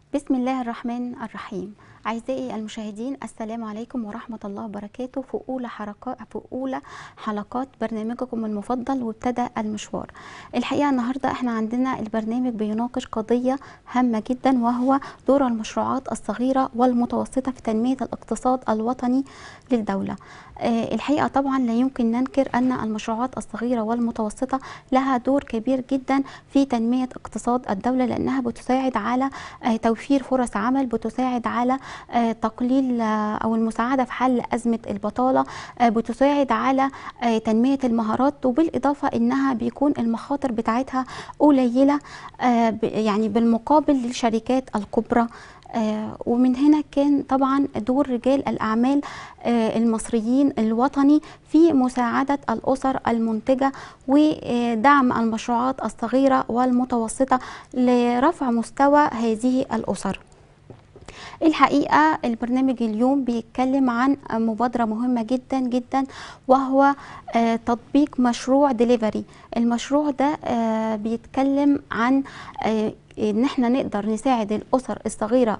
بسم الله الرحمن الرحيم أعزائي المشاهدين السلام عليكم ورحمة الله وبركاته في أولى حلقات في أولى حلقات برنامجكم المفضل وابتدى المشوار. الحقيقة النهاردة احنا عندنا البرنامج بيناقش قضية هامة جدا وهو دور المشروعات الصغيرة والمتوسطة في تنمية الاقتصاد الوطني للدولة. آه، الحقيقة طبعا لا يمكن ننكر أن المشروعات الصغيرة والمتوسطة لها دور كبير جدا في تنمية اقتصاد الدولة لأنها بتساعد على آه، توفير فرص عمل بتساعد على آه، تقليل آه، أو المساعدة في حل أزمة البطالة آه، بتساعد على آه، تنمية المهارات وبالإضافة إنها بيكون المخاطر بتاعتها قليلة آه، ب- يعني بالمقابل للشركات الكبرى آه، ومن هنا كان طبعا دور رجال الأعمال آه، المصريين الوطني في مساعدة الأسر المنتجة ودعم المشروعات الصغيرة والمتوسطة لرفع مستوى هذه الأسر الحقيقة البرنامج اليوم بيتكلم عن مبادرة مهمة جدا جدا وهو آه، تطبيق مشروع ديليفري المشروع ده آه، بيتكلم عن آه، ان احنا نقدر نساعد الاسر الصغيره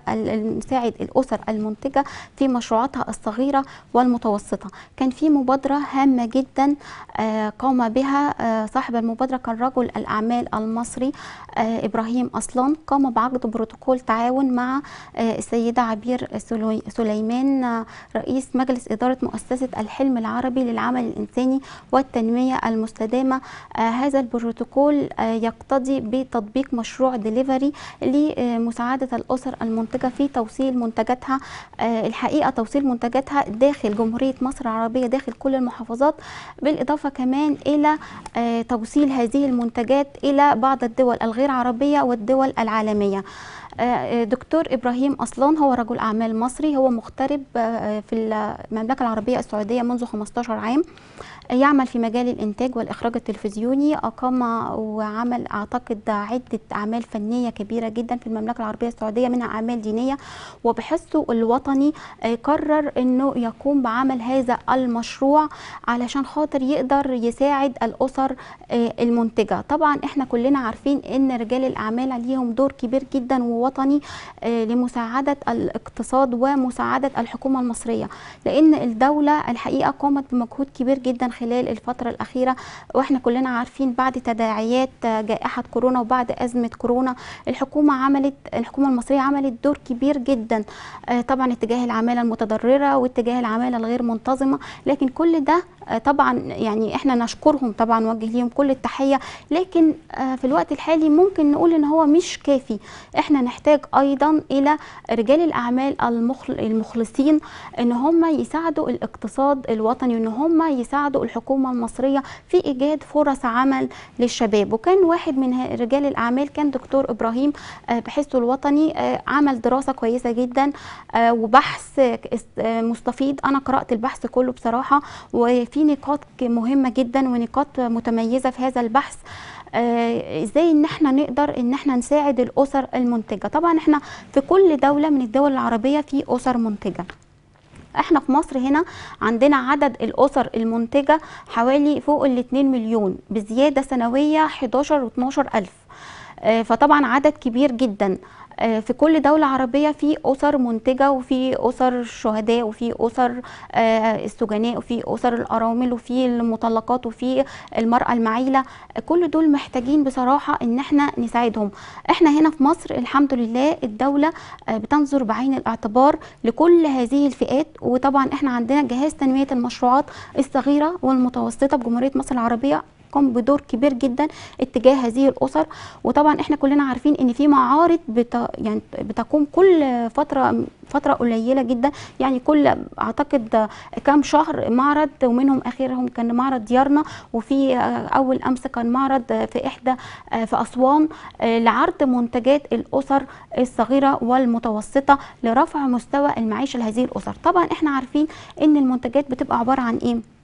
ونساعد الاسر المنتجه في مشروعاتها الصغيره والمتوسطه كان في مبادره هامه جدا آه، قام بها آه، صاحب المبادره كان رجل الاعمال المصري آه، ابراهيم اصلان قام بعقد بروتوكول تعاون مع آه، السيده عبير سلوي- سليمان آه، رئيس مجلس اداره مؤسسه الحلم العربي للعمل الانساني والتنميه المستدامه آه، هذا البروتوكول آه، يقتضي بتطبيق مشروع ديليفري لمساعده الاسر المنتجه في توصيل منتجاتها آه، الحقيقه توصيل منتجاتها داخل جمهوريه مصر العربيه داخل كل المحافظات بالاضافه كمان الى آه، توصيل هذه المنتجات الى بعض الدول الغير عربيه والدول العالميه آه، دكتور ابراهيم اصلان هو رجل اعمال مصري هو مغترب آه، في المملكه العربيه السعوديه منذ 15 عام يعمل في مجال الانتاج والاخراج التلفزيوني اقام وعمل اعتقد عده اعمال فنيه كبيره جدا في المملكه العربيه السعوديه منها اعمال دينيه وبحثه الوطني آه، قرر انه يقوم بعمل هذا المشروع علشان خاطر يقدر يساعد الاسر آه، المنتجه طبعا احنا كلنا عارفين ان رجال الاعمال ليهم دور كبير جدا ووطني آه، لمساعده الاقتصاد ومساعده الحكومه المصريه لان الدوله الحقيقه قامت بمجهود كبير جدا خلال الفتره الاخيره واحنا كلنا عارفين بعد تداعيات آه، جائحه كورونا وبعد ازمه كورونا الحكومه عملت الحكومه المصريه عملت دور كبير جدا آه، طبعا اتجاه العماله المتضرره واتجاه العماله الغير منتظمه لكن كل ده آه، طبعا يعني احنا نشكرهم طبعا نوجه ليهم كل التحيه لكن آه، في الوقت الحالي ممكن نقول ان هو مش كافي احنا نحتاج ايضا الى رجال الاعمال المخل- المخلصين ان هم يساعدوا الاقتصاد الوطني وان هم يساعدوا الحكومه المصريه في ايجاد فرص عمل للشباب وكان واحد من ه- رجال الاعمال كان دكتور ابراهيم آه، بحثه الوطني آه، عمل دراسه كويسه جدا آه، وبحث آه، است- آه، مستفيض انا قرات البحث كله بصراحه وفي نقاط ك- مهمه جدا ونقاط متميزه في هذا البحث آه، ازاي ان احنا نقدر ان احنا نساعد الاسر المنتجه طبعا احنا في كل دوله من الدول العربيه في اسر منتجه احنا في مصر هنا عندنا عدد الاسر المنتجه حوالي فوق ال 2 مليون بزياده سنويه 11 و 12 الف آه، فطبعا عدد كبير جدا آه، في كل دولة عربية في أسر منتجة وفي أسر شهداء وفي أسر آه، السجناء وفي أسر الأرامل وفي المطلقات وفي المرأة المعيلة آه، كل دول محتاجين بصراحة إن احنا نساعدهم احنا هنا في مصر الحمد لله الدولة آه، بتنظر بعين الاعتبار لكل هذه الفئات وطبعا احنا عندنا جهاز تنمية المشروعات الصغيرة والمتوسطة بجمهورية مصر العربية قام بدور كبير جدا اتجاه هذه الاسر وطبعا احنا كلنا عارفين ان في معارض بت... يعني بتقوم كل فتره فتره قليله جدا يعني كل اعتقد كام شهر معرض ومنهم اخرهم كان معرض ديارنا وفي اول امس كان معرض في احدى في اسوان لعرض منتجات الاسر الصغيره والمتوسطه لرفع مستوى المعيشه لهذه الاسر طبعا احنا عارفين ان المنتجات بتبقى عباره عن ايه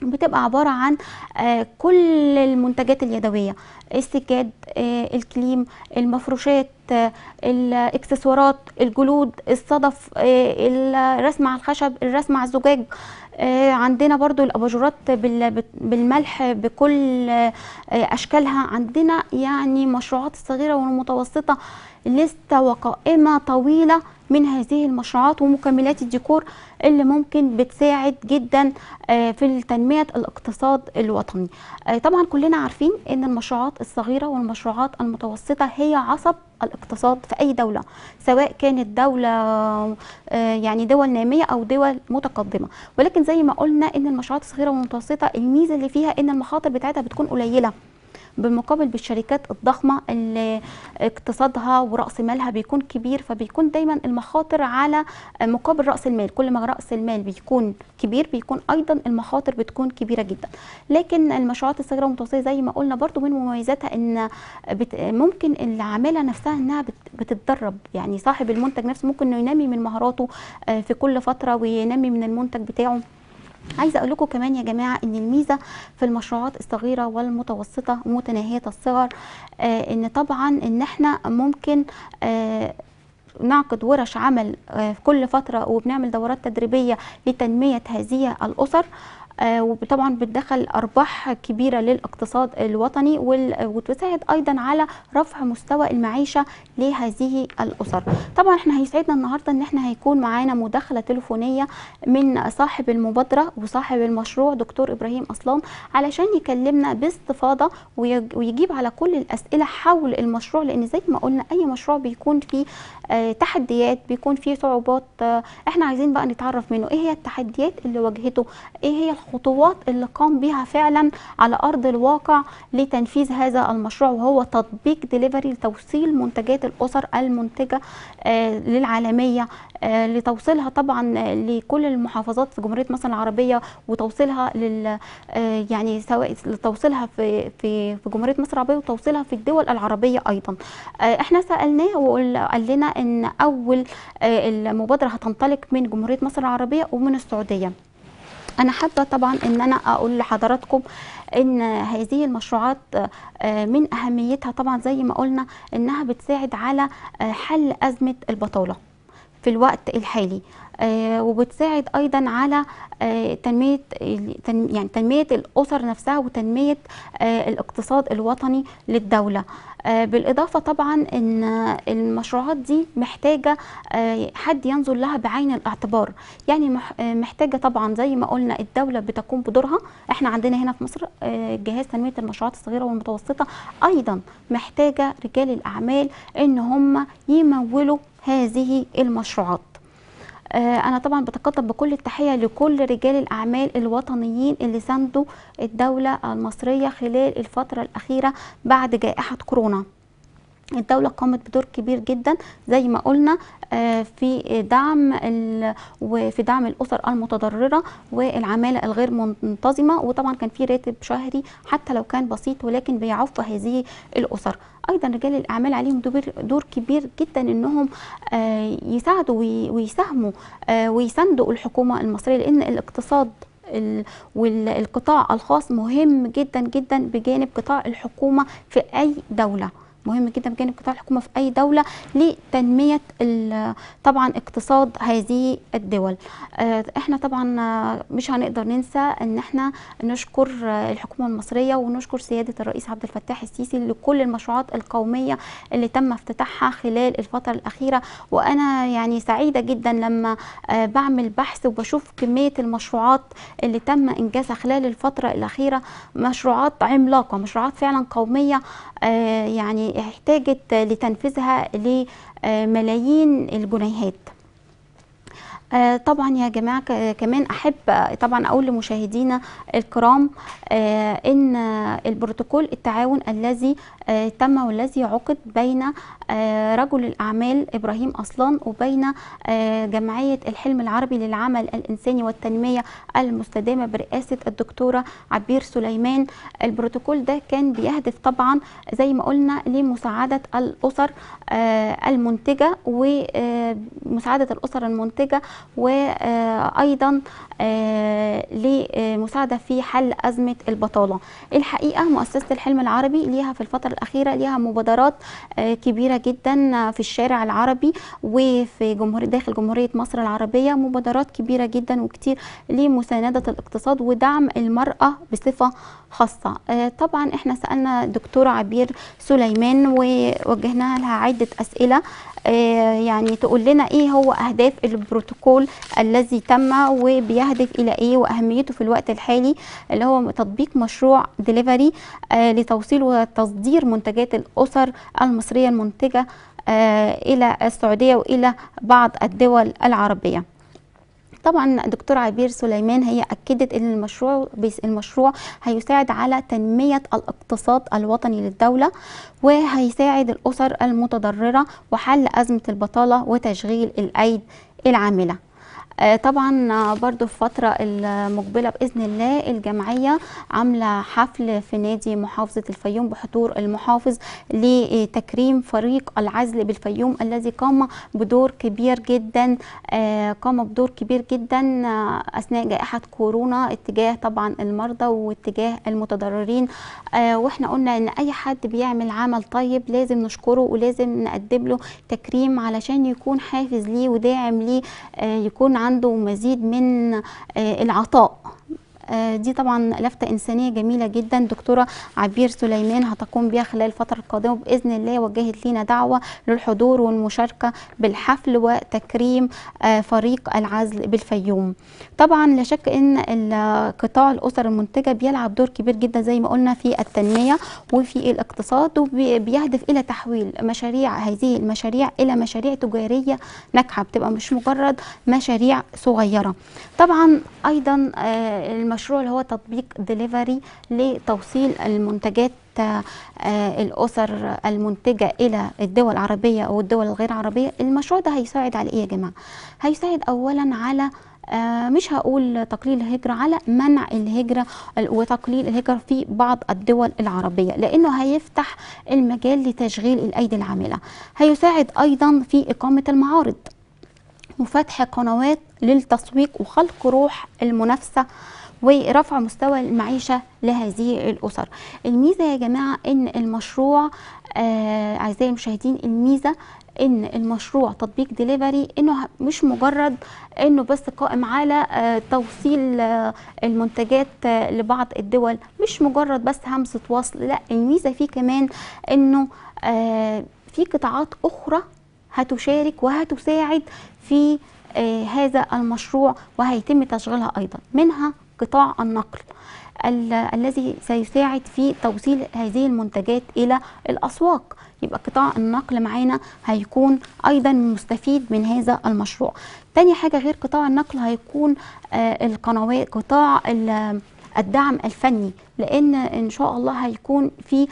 بتبقى عبارة عن آه، كل المنتجات اليدوية السجاد آه، الكليم المفروشات آه، الاكسسوارات الجلود الصدف آه، الرسم على الخشب الرسم على الزجاج آه، عندنا برضو الاباجورات بال- بالملح بكل آه، اشكالها عندنا يعني مشروعات الصغيره والمتوسطه لسه وقائمه طويله من هذه المشروعات ومكملات الديكور اللي ممكن بتساعد جدا آه، في تنميه الاقتصاد الوطني آه، طبعا كلنا عارفين ان المشروعات الصغيره والمشروعات المتوسطه هي عصب الاقتصاد في اي دوله سواء كانت دوله آه، يعني دول ناميه او دول متقدمه ولكن زي ما قلنا ان المشروعات الصغيره والمتوسطه الميزه اللي فيها ان المخاطر بتاعتها بتكون قليله بالمقابل بالشركات الضخمه اللي اقتصادها وراس مالها بيكون كبير فبيكون دايما المخاطر على مقابل راس المال كل ما راس المال بيكون كبير بيكون ايضا المخاطر بتكون كبيره جدا لكن المشروعات الصغيره والمتوسطه زي ما قلنا برضو من مميزاتها ان بت ممكن العامله نفسها انها بت بتتدرب يعني صاحب المنتج نفسه ممكن انه ينمي من مهاراته آه، في كل فتره وينمي من المنتج بتاعه عايزه اقول لكم كمان يا جماعه ان الميزه في المشروعات الصغيره والمتوسطه ومتناهيه الصغر آه ان طبعا ان احنا ممكن آه نعقد ورش عمل آه، في كل فتره وبنعمل دورات تدريبيه لتنميه هذه الاسر آه، وطبعا بتدخل ارباح كبيره للاقتصاد الوطني وال- وتساعد ايضا على رفع مستوى المعيشه لهذه الاسر طبعا احنا هيسعدنا النهارده ان احنا هيكون معانا مداخله تليفونيه من صاحب المبادره وصاحب المشروع دكتور ابراهيم اصلان علشان يكلمنا باستفاضه ويج- ويجيب على كل الاسئله حول المشروع لان زي ما قلنا اي مشروع بيكون فيه آه، تحديات بيكون فيه صعوبات آه، احنا عايزين بقى نتعرف منه ايه هي التحديات اللي واجهته ايه هي الخطوات اللي قام بها فعلا على ارض الواقع لتنفيذ هذا المشروع وهو تطبيق ديليفري لتوصيل منتجات الاسر المنتجه آه، للعالميه آه، لتوصيلها طبعا آه، لكل المحافظات في جمهوريه مصر العربيه وتوصيلها لل آه، يعني سواء لتوصيلها في في في جمهوريه مصر العربيه وتوصيلها في الدول العربيه ايضا آه، احنا سالناه وقال لنا ان اول آه، المبادره هتنطلق من جمهوريه مصر العربيه ومن السعوديه انا حابه طبعا ان انا اقول لحضراتكم ان هذه المشروعات آه، من اهميتها طبعا زي ما قلنا انها بتساعد على آه، حل ازمه البطاله في الوقت الحالي آه، وبتساعد ايضا على آه، تنميه ال- تن- يعني تنميه الاسر نفسها وتنميه آه، الاقتصاد الوطني للدوله آه، بالاضافه طبعا ان المشروعات دي محتاجه آه، حد ينظر لها بعين الاعتبار يعني مح- آه، محتاجه طبعا زي ما قلنا الدوله بتقوم بدورها احنا عندنا هنا في مصر آه، جهاز تنميه المشروعات الصغيره والمتوسطه ايضا محتاجه رجال الاعمال ان هم يمولوا هذه المشروعات آه، انا طبعا بتقدم بكل التحيه لكل رجال الاعمال الوطنيين اللي ساندوا الدوله المصريه خلال الفتره الاخيره بعد جائحه كورونا الدولة قامت بدور كبير جدا زي ما قلنا آه، في دعم ال- وفي دعم الأسر المتضررة والعمالة الغير منتظمة وطبعا كان في راتب شهري حتى لو كان بسيط ولكن بيعف هذه الأسر أيضا رجال الأعمال عليهم دور, دور كبير جدا إنهم آه، يساعدوا وي- ويساهموا آه، ويساندوا الحكومة المصرية لأن الاقتصاد ال- والقطاع الخاص مهم جدا جدا بجانب قطاع الحكومة في أي دولة مهم جدا بجانب قطاع الحكومه في اي دوله لتنميه ال- طبعا اقتصاد هذه الدول آه، احنا طبعا آه، مش هنقدر ننسى ان احنا نشكر آه، الحكومه المصريه ونشكر سياده الرئيس عبد الفتاح السيسي لكل المشروعات القوميه اللي تم افتتاحها خلال الفتره الاخيره وانا يعني سعيده جدا لما آه، بعمل بحث وبشوف كميه المشروعات اللي تم انجازها خلال الفتره الاخيره مشروعات عملاقه مشروعات فعلا قوميه آه، يعني احتاجت لتنفيذها لملايين الجنيهات آه، طبعا يا جماعه ك- كمان احب آه، طبعا اقول لمشاهدينا الكرام آه، ان آه، البروتوكول التعاون الذي آه، تم والذي عقد بين آه، رجل الاعمال ابراهيم اصلان وبين آه، جمعيه الحلم العربي للعمل الانساني والتنميه المستدامه برئاسه الدكتوره عبير سليمان البروتوكول ده كان بيهدف طبعا زي ما قلنا لمساعده الاسر آه، المنتجه ومساعده الاسر المنتجه وأيضا لمساعدة في حل أزمة البطالة الحقيقة مؤسسة الحلم العربي ليها في الفترة الأخيرة ليها مبادرات كبيرة جدا في الشارع العربي وفي جمهورية داخل جمهورية مصر العربية مبادرات كبيرة جدا وكتير لمساندة الاقتصاد ودعم المرأة بصفة خاصة طبعا احنا سألنا دكتورة عبير سليمان ووجهنا لها عدة أسئلة يعني تقول لنا ايه هو اهداف البروتوكول الذي تم وبيهدف الى ايه واهميته في الوقت الحالي اللي هو تطبيق مشروع ديليفري لتوصيل وتصدير منتجات الاسر المصريه المنتجه الى السعوديه والى بعض الدول العربيه طبعا دكتور عبير سليمان هي اكدت ان المشروع المشروع هيساعد على تنميه الاقتصاد الوطني للدوله وهيساعد الاسر المتضرره وحل ازمه البطاله وتشغيل الايد العامله طبعا برضو في الفترة المقبلة بإذن الله الجمعية عاملة حفل في نادي محافظة الفيوم بحضور المحافظ لتكريم فريق العزل بالفيوم الذي قام بدور كبير جدا قام بدور كبير جدا أثناء جائحة كورونا اتجاه طبعا المرضى واتجاه المتضررين واحنا قلنا ان اي حد بيعمل عمل طيب لازم نشكره ولازم نقدم له تكريم علشان يكون حافز ليه وداعم ليه يكون عنده مزيد من العطاء دي طبعا لفتة إنسانية جميلة جدا دكتورة عبير سليمان هتقوم بها خلال الفترة القادمة بإذن الله وجهت لنا دعوة للحضور والمشاركة بالحفل وتكريم فريق العزل بالفيوم طبعا لا شك أن قطاع الأسر المنتجة بيلعب دور كبير جدا زي ما قلنا في التنمية وفي الاقتصاد وبيهدف إلى تحويل مشاريع هذه المشاريع إلى مشاريع تجارية ناجحة بتبقى مش مجرد مشاريع صغيرة طبعا أيضا المشروع اللي هو تطبيق ديليفري لتوصيل المنتجات الاسر المنتجه الى الدول العربيه او الدول الغير عربيه المشروع ده هيساعد على ايه يا جماعه هيساعد اولا على آه مش هقول تقليل الهجرة على منع الهجرة وتقليل الهجرة في بعض الدول العربية لأنه هيفتح المجال لتشغيل الأيدي العاملة هيساعد أيضا في إقامة المعارض وفتح قنوات للتسويق وخلق روح المنافسة ورفع مستوى المعيشة لهذه الأسر الميزة يا جماعة إن المشروع آه أعزائي المشاهدين الميزة ان المشروع تطبيق ديليفري انه مش مجرد انه بس قائم على آه توصيل آه المنتجات آه لبعض الدول مش مجرد بس همزه وصل لا الميزه فيه كمان انه في قطاعات اخرى هتشارك وهتساعد في هذا المشروع وهيتم تشغيلها ايضا منها قطاع النقل الذي سيساعد في توصيل هذه المنتجات الى الاسواق يبقى قطاع النقل معانا هيكون ايضا مستفيد من هذا المشروع تاني حاجه غير قطاع النقل هيكون آه القنوات قطاع الدعم الفني لان ان شاء الله هيكون في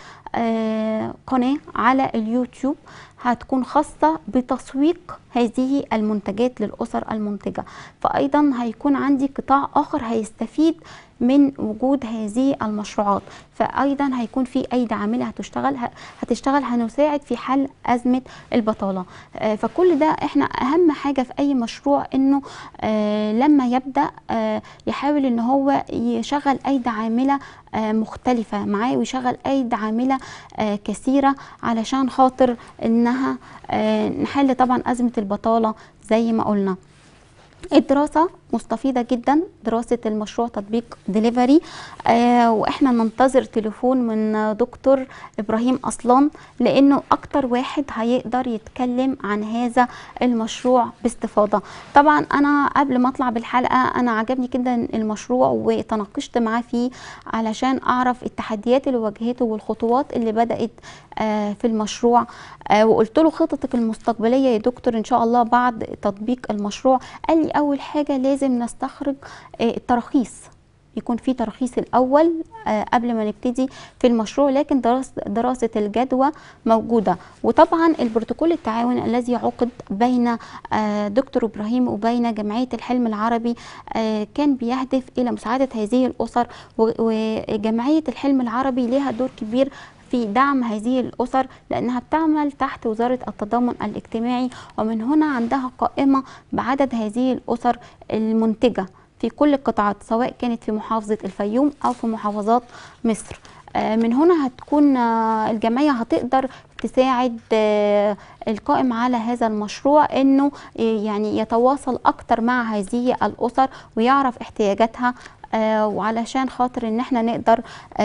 آه قناه على اليوتيوب هتكون خاصة بتسويق هذه المنتجات للأسر المنتجة فأيضا هيكون عندي قطاع آخر هيستفيد من وجود هذه المشروعات فأيضا هيكون في أيدي عاملة هتشتغل هتشتغل هنساعد في حل أزمة البطالة فكل ده احنا أهم حاجة في أي مشروع إنه لما يبدأ يحاول إن هو يشغل أيدي عاملة مختلفة معاه ويشغل أيدي عاملة كثيرة علشان خاطر إنها نحل طبعا أزمة البطالة زي ما قلنا الدراسة مستفيضة جدا دراسة المشروع تطبيق ديليفري آه واحنا ننتظر تليفون من دكتور ابراهيم اصلان لانه اكتر واحد هيقدر يتكلم عن هذا المشروع باستفاضة طبعا انا قبل ما اطلع بالحلقة انا عجبني جدا المشروع وتناقشت معاه فيه علشان اعرف التحديات اللي واجهته والخطوات اللي بدأت آه في المشروع آه وقلت له خططك المستقبلية يا دكتور ان شاء الله بعد تطبيق المشروع قال لي اول حاجة لازم لازم نستخرج التراخيص يكون في ترخيص الاول قبل ما نبتدي في المشروع لكن دراسه دراسه الجدوى موجوده وطبعا البروتوكول التعاون الذي عقد بين دكتور ابراهيم وبين جمعيه الحلم العربي كان بيهدف الى مساعده هذه الاسر وجمعيه الحلم العربي لها دور كبير في دعم هذه الأسر لأنها بتعمل تحت وزارة التضامن الاجتماعي ومن هنا عندها قائمة بعدد هذه الأسر المنتجة في كل القطاعات سواء كانت في محافظة الفيوم أو في محافظات مصر آه، من هنا هتكون آه، الجمعية هتقدر تساعد آه، القائم على هذا المشروع انه يعني يتواصل اكتر مع هذه الاسر ويعرف احتياجاتها وعلشان خاطر ان احنا نقدر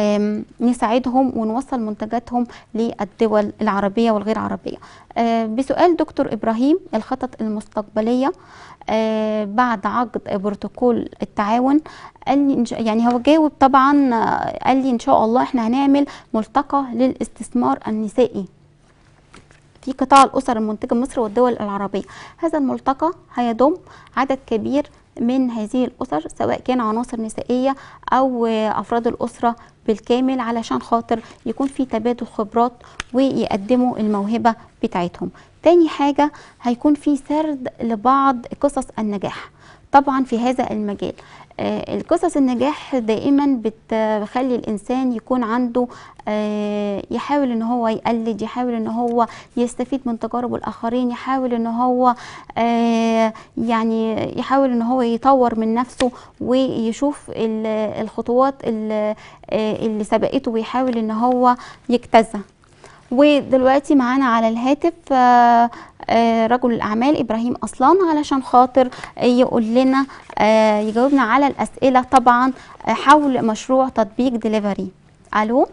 نساعدهم ونوصل منتجاتهم للدول العربيه والغير عربيه. بسؤال دكتور ابراهيم الخطط المستقبليه آه بعد عقد بروتوكول التعاون قال لي يعني هو جاوب طبعا آه، قال لي ان شاء الله احنا هنعمل ملتقى للاستثمار النسائي في قطاع الاسر المنتجه مصر والدول العربيه هذا الملتقى هيضم عدد كبير من هذه الاسر سواء كان عناصر نسائيه او افراد الاسره بالكامل علشان خاطر يكون في تبادل خبرات ويقدموا الموهبه بتاعتهم تاني حاجة هيكون في سرد لبعض قصص النجاح طبعا في هذا المجال آه القصص النجاح دائما بتخلي الانسان يكون عنده آه يحاول ان هو يقلد يحاول ان هو يستفيد من تجارب الاخرين يحاول ان هو آه يعني يحاول ان هو يطور من نفسه ويشوف الخطوات اللي, آه، اللي سبقته ويحاول ان هو يجتازها ودلوقتي معانا على الهاتف آه، آه، رجل الاعمال ابراهيم اصلان علشان خاطر يقول لنا آه، يجاوبنا على الاسئله طبعا حول مشروع تطبيق ديليفري الو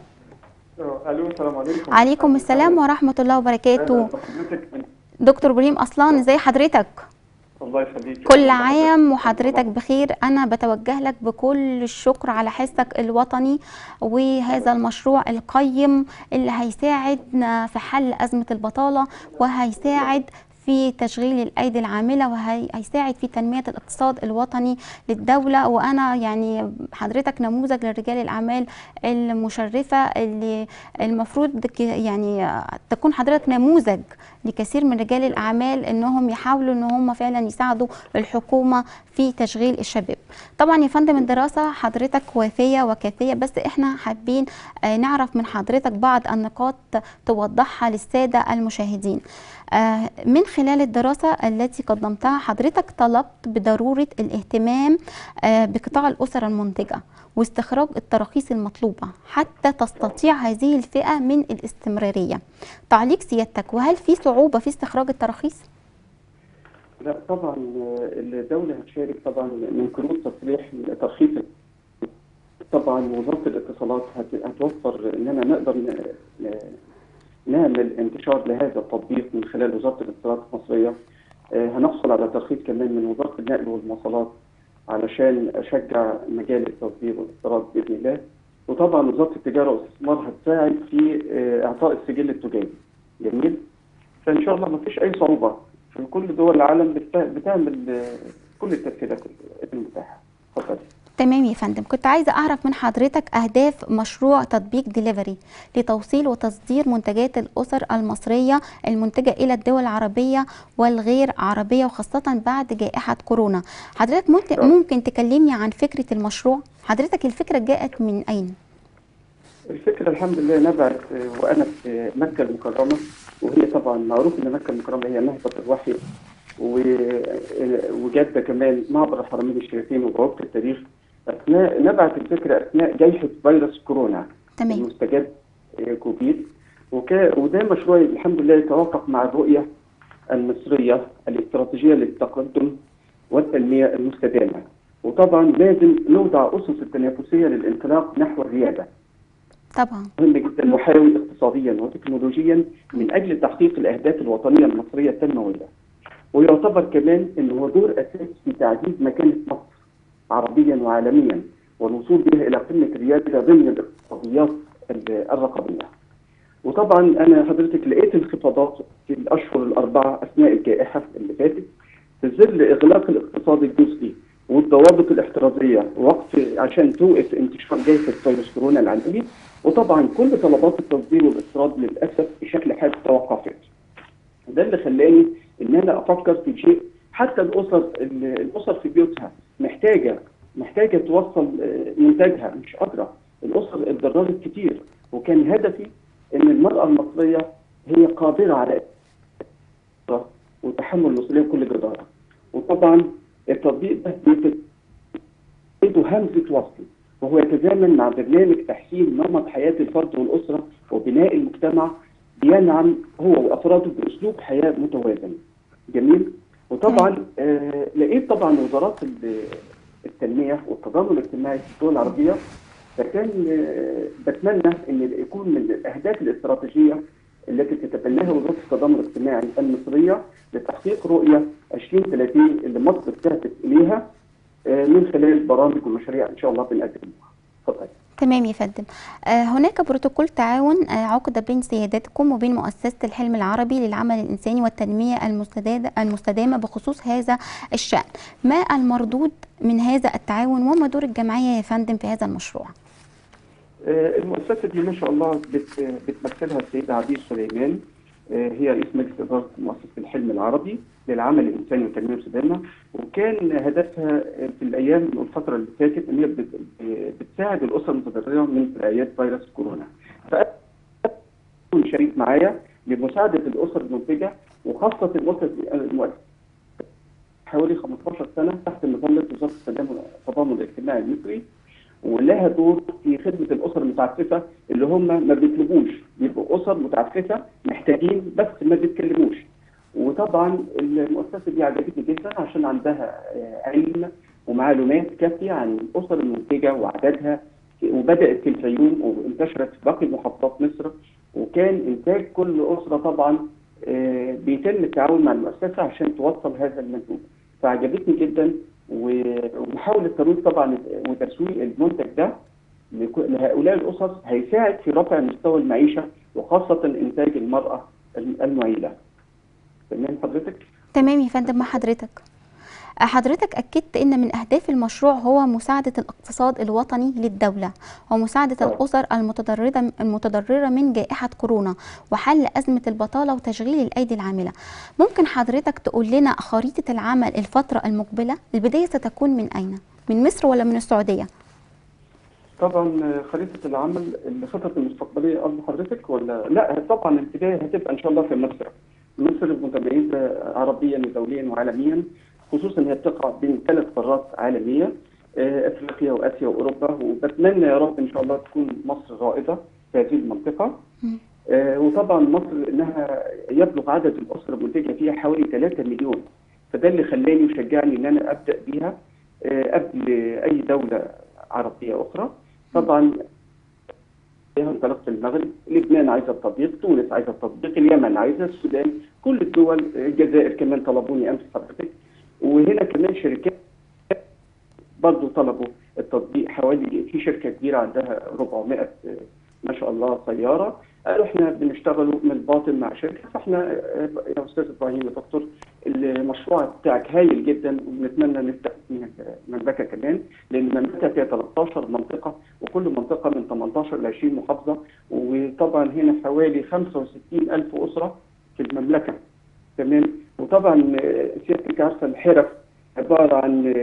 الو السلام عليكم عليكم السلام ورحمه الله وبركاته دكتور ابراهيم اصلان ازي حضرتك الله يخليك كل عام وحضرتك بخير انا بتوجه لك بكل الشكر على حسك الوطني وهذا المشروع القيم اللي هيساعدنا في حل ازمه البطاله وهيساعد في تشغيل الايدي العامله وهيساعد في تنميه الاقتصاد الوطني للدوله وانا يعني حضرتك نموذج لرجال الاعمال المشرفه اللي المفروض يعني تكون حضرتك نموذج لكثير من رجال الاعمال انهم يحاولوا ان هم فعلا يساعدوا الحكومه في تشغيل الشباب طبعا يا فندم الدراسه حضرتك وافيه وكافيه بس احنا حابين آه، نعرف من حضرتك بعض النقاط توضحها للساده المشاهدين آه، من خلال الدراسة التي قدمتها حضرتك طلبت بضرورة الاهتمام آه، بقطاع الأسر المنتجة واستخراج التراخيص المطلوبة حتى تستطيع هذه الفئة من الاستمرارية تعليق سيادتك وهل في صعوبة في استخراج التراخيص؟ لا طبعا الدولة هتشارك طبعا من قانون تصليح ترخيص طبعا وزارة الاتصالات هتوفر اننا نقدر نعمل انتشار لهذا التطبيق من خلال وزاره الاتصالات المصريه آه، هنحصل على ترخيص كمان من وزاره النقل والمواصلات علشان اشجع مجال التصدير والاستيراد باذن الله وطبعا وزاره التجاره والاستثمار هتساعد في آه، اعطاء السجل التجاري جميل فان شاء الله ما فيش اي صعوبه في كل دول العالم بتعمل آه، كل التسهيلات المتاحه اتفضلي تمام يا فندم كنت عايزة أعرف من حضرتك أهداف مشروع تطبيق ديليفري لتوصيل وتصدير منتجات الأسر المصرية المنتجة إلى الدول العربية والغير عربية وخاصة بعد جائحة كورونا حضرتك ممكن, نعم. ممكن تكلمني عن فكرة المشروع حضرتك الفكرة جاءت من أين؟ الفكرة الحمد لله نبعت وأنا في مكة المكرمة وهي طبعا معروف إن مكة المكرمة هي نهضة الوحي وجدة كمان معبر الحرمين الشريفين وبوابة التاريخ اثناء نبعت الفكره اثناء جائحه فيروس كورونا تمام المستجد آه، كوفيد وكا وده مشروع الحمد لله يتوافق مع الرؤيه المصريه الاستراتيجيه للتقدم والتنميه المستدامه وطبعا لازم نوضع اسس التنافسيه للانطلاق نحو الرياده طبعا مهم جدا وحيوي اقتصاديا وتكنولوجيا من اجل تحقيق الاهداف الوطنيه المصريه التنمويه ويعتبر كمان انه هو دور اساسي في تعزيز مكانه مصر عربيا وعالميا والوصول بها الى قمه الرياده ضمن الاقتصاديات الرقميه. وطبعا انا حضرتك لقيت انخفاضات في الاشهر الاربعه اثناء الجائحه اللي فاتت في ظل اغلاق الاقتصاد الجزئي والضوابط الاحترازيه وقت عشان توقف انتشار جائحه فيروس كورونا العالمي وطبعا كل طلبات التصدير والاستيراد للاسف بشكل حاد توقفت. ده اللي خلاني ان انا افكر في شيء حتى الاسر الاسر في بيوتها محتاجه محتاجه توصل آه، منتجها مش قادره الاسر اتضررت كتير وكان هدفي المراه المصريه هي قادره على وتحمل المسؤوليه بكل جداره وطبعا التطبيق ده بيده همزه وصل وهو يتزامن مع برنامج تحسين نمط حياه الفرد والاسره وبناء المجتمع بينعم هو وافراده باسلوب حياه متوازن. جميل؟ وطبعا آه لقيت طبعا وزارات التنميه والتضامن الاجتماعي في الدول العربيه فكان آه بتمنى ان يكون من الاهداف الاستراتيجيه التي تتبناها وزاره التضامن الاجتماعي المصريه لتحقيق رؤيه 2030 اللي مصر بتهدف اليها آه من خلال برامج ومشاريع ان شاء الله بنقدمها. اتفضل. تمام يا فندم هناك بروتوكول تعاون عقد بين سيادتكم وبين مؤسسة الحلم العربي للعمل الإنساني والتنمية المستدامة بخصوص هذا الشأن ما المردود من هذا التعاون وما دور الجمعية يا فندم في هذا المشروع المؤسسة دي ما شاء الله بتمثلها السيدة عبير سليمان هي رئيس مجلس إدارة مؤسسة الحلم العربي للعمل الإنساني والتنمية المستدامة وكان هدفها في الأيام والفترة اللي فاتت إن هي بتساعد الأسر المتضررة من تداعيات فيروس كورونا. فأنا شريك معايا لمساعدة الأسر المنتجة وخاصة الأسر المؤسسة حوالي 15 سنة تحت مظلة وزارة التضامن الاجتماعي المصري ولها دور في خدمه الاسر المتعففه اللي هم ما بيطلبوش بيبقوا اسر متعففه محتاجين بس ما بيتكلموش وطبعا المؤسسه دي عجبتني جدا عشان عندها علم ومعلومات كافيه عن الاسر المنتجه وعددها وبدات في الفيوم وانتشرت في باقي محافظات مصر وكان انتاج كل اسره طبعا بيتم التعاون مع المؤسسه عشان توصل هذا المنتوج فعجبتني جدا ومحاوله ترويج طبعا وتسويق المنتج ده لهؤلاء الاسر هيساعد في رفع مستوى المعيشه وخاصه انتاج المراه المعيله. تمام حضرتك؟ تمام يا فندم مع حضرتك. حضرتك أكدت أن من أهداف المشروع هو مساعدة الاقتصاد الوطني للدولة ومساعدة أوه. الأسر المتضررة المتضررة من جائحة كورونا وحل أزمة البطالة وتشغيل الأيدي العاملة. ممكن حضرتك تقول لنا خريطة العمل الفترة المقبلة؟ البداية ستكون من أين؟ من مصر ولا من السعودية؟ طبعا خريطة العمل الخطط المستقبلية قصد حضرتك ولا لا طبعا البداية هتبقى إن شاء الله في مصر. مصر متميزة عربيا ودوليا وعالميا خصوصا هي بتقع بين ثلاث قارات عالميه افريقيا واسيا واوروبا وبتمنى يا رب ان شاء الله تكون مصر رائده في هذه المنطقه آه وطبعا مصر انها يبلغ عدد الاسر المنتجه فيها حوالي 3 مليون فده اللي خلاني وشجعني ان انا ابدا بيها آه قبل اي دوله عربيه اخرى طبعا انطلقت المغرب، لبنان عايزه التطبيق، تونس عايزه التطبيق، اليمن عايزه، السودان، كل الدول الجزائر كمان طلبوني امس حضرتك وهنا كمان شركات برضه طلبوا التطبيق حوالي في شركه كبيره عندها 400 ما شاء الله سياره قالوا احنا بنشتغلوا من الباطن مع شركه فاحنا يا استاذ ابراهيم يا دكتور المشروع بتاعك هايل جدا وبنتمنى نفتح مملكه كمان لان المملكه فيها 13 منطقه وكل منطقه من 18 ل 20 محافظه وطبعا هنا حوالي 65 الف اسره في المملكه تمام وطبعا سيادتك عارفه الحرف عباره عن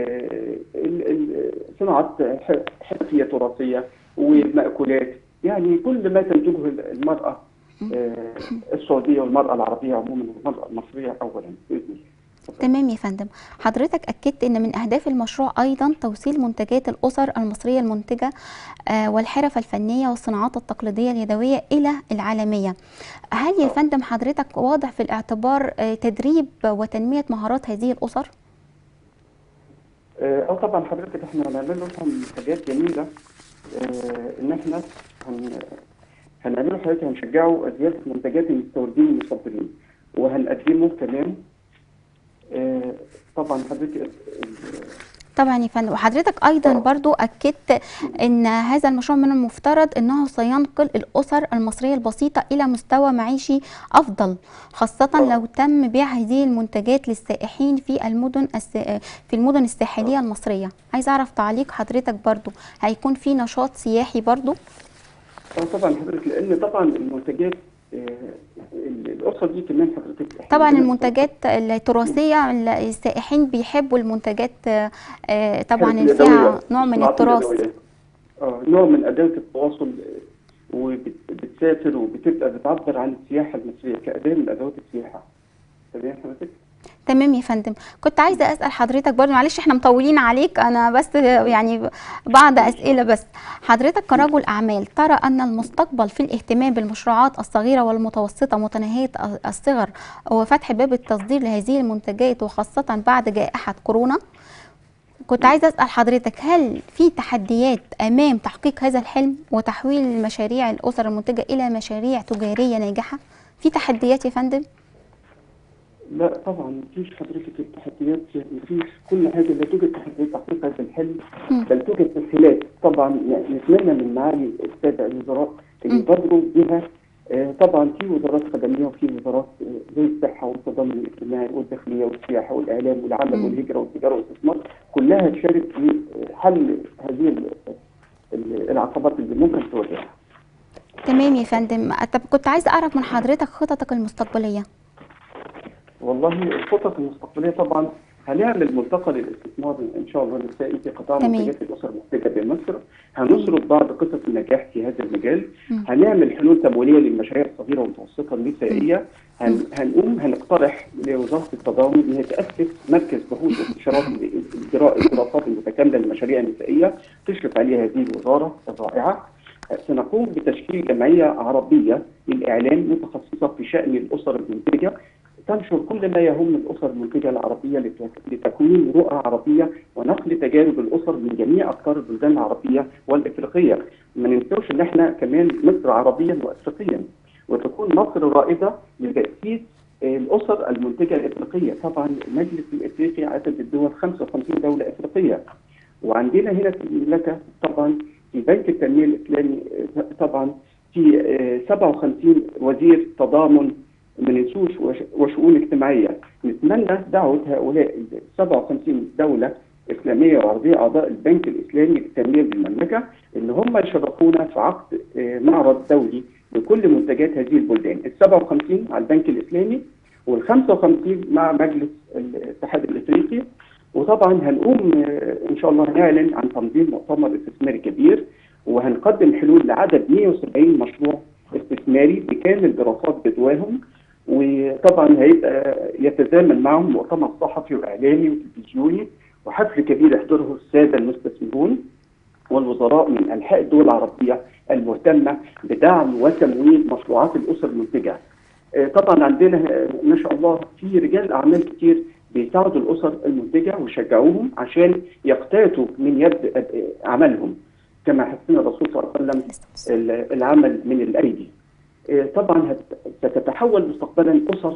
صناعه حرفيه تراثيه ومأكولات يعني كل ما تنتجه المراه السعوديه والمراه العربيه عموما والمراه المصريه اولا باذن الله تمام يا فندم حضرتك أكدت أن من أهداف المشروع أيضا توصيل منتجات الأسر المصرية المنتجة والحرف الفنية والصناعات التقليدية اليدوية إلى العالمية هل يا فندم حضرتك واضح في الاعتبار تدريب وتنمية مهارات هذه الأسر؟ اه طبعا حضرتك احنا هنعمل لهم حاجات جميله اه ان احنا هن هنعمله حضرتك هنشجعوا زياده منتجات المستوردين المصدرين وهنقدمه كمان آه طبعا حضرتك طبعا يا فندم وحضرتك ايضا برضو اكدت ان هذا المشروع من المفترض انه سينقل الاسر المصريه البسيطه الى مستوى معيشي افضل خاصه أوه. لو تم بيع هذه المنتجات للسائحين في المدن في المدن الساحليه المصريه عايز اعرف تعليق حضرتك برضو هيكون في نشاط سياحي برضو اه طبعا حضرتك لان طبعا المنتجات الاسر دي كمان حضرتك طبعا المنتجات التراثيه السائحين بيحبوا المنتجات طبعا اللي فيها نوع من التراث اه نوع من اداه التواصل وبتساعد بتسافر وبتبقى بتعبر عن السياحه المصريه كاداه من ادوات السياحه تمام حضرتك تمام يا فندم كنت عايزه اسال حضرتك برضو معلش احنا مطولين عليك انا بس يعني بعض اسئله بس حضرتك كرجل اعمال ترى ان المستقبل في الاهتمام بالمشروعات الصغيره والمتوسطه متناهيه الصغر وفتح باب التصدير لهذه المنتجات وخاصه بعد جائحه كورونا كنت عايزه اسال حضرتك هل في تحديات امام تحقيق هذا الحلم وتحويل مشاريع الاسر المنتجه الى مشاريع تجاريه ناجحه في تحديات يا فندم لا طبعا مفيش حضرتك التحديات مفيش كل حاجه لا توجد تحديات تحقيق هذا الحلم مم. بل توجد تسهيلات طبعا يعني نتمنى من معالي الساده الوزراء ان مم. يبادروا بها آه، طبعا في وزارات خدميه وفي وزارات آه، زي الصحه والتضامن الاجتماعي والداخليه والسياحه والاعلام والعمل مم. والهجره والتجاره والاستثمار كلها تشارك في حل هذه ال- ال- العقبات اللي ممكن تواجهها. تمام يا فندم طب كنت عايزه اعرف من حضرتك خططك المستقبليه والله الخطط المستقبليه طبعا هنعمل ملتقى للاستثمار ان شاء الله النسائي في قطاع تمام. منتجات الاسر المنتجه بمصر هنسرد بعض قصص النجاح في هذا المجال مم. هنعمل حلول تمويليه للمشاريع الصغيره والمتوسطه النسائيه هن... هنقوم هنقترح لوزاره التضامن ان هي تاسس مركز بحوث واستشارات الدرا- الدراسات المتكامله للمشاريع النسائيه تشرف عليها هذه الوزاره الرائعه سنقوم بتشكيل جمعيه عربيه للاعلام متخصصه في شان الاسر المنتجه تنشر كل ما يهم الاسر المنتجه العربيه لت- لتكوين رؤى عربيه ونقل تجارب الاسر من جميع افكار البلدان العربيه والافريقيه. ما ننساوش ان احنا كمان مصر عربيا وافريقيا وتكون مصر رائده لتاسيس آه، الاسر المنتجه الافريقيه، طبعا المجلس الافريقي عدد الدول 55 دوله افريقيه. وعندنا هنا في المملكه طبعا في بنك التنميه الاسلامي آه، طبعا في آه، 57 وزير تضامن ما ننسوش وش- وشؤون اجتماعيه نتمنى دعوه هؤلاء ال 57 دوله اسلاميه وعربيه اعضاء البنك الاسلامي للتنميه بالمملكه ان هم يشرفونا في عقد آه، معرض دولي لكل منتجات هذه البلدان ال 57 على البنك الاسلامي وال 55 مع مجلس الاتحاد الافريقي وطبعا هنقوم آه، ان شاء الله نعلن عن تنظيم مؤتمر استثماري كبير وهنقدم حلول لعدد 170 مشروع استثماري بكامل دراسات جدواهم وطبعا هيبقى يتزامن معهم مؤتمر صحفي واعلامي وتلفزيوني وحفل كبير يحضره الساده المستثمرون والوزراء من انحاء الدول العربيه المهتمه بدعم وتمويل مشروعات الاسر المنتجه. آه، طبعا عندنا آه، ما شاء الله في رجال اعمال كتير بيساعدوا الاسر المنتجه ويشجعوهم عشان يقتاتوا من يد آه، اعمالهم كما حسنا الرسول صلى الله عليه وسلم ال- العمل من الايدي. آه، طبعا هت- ستتحول مستقبلا اسر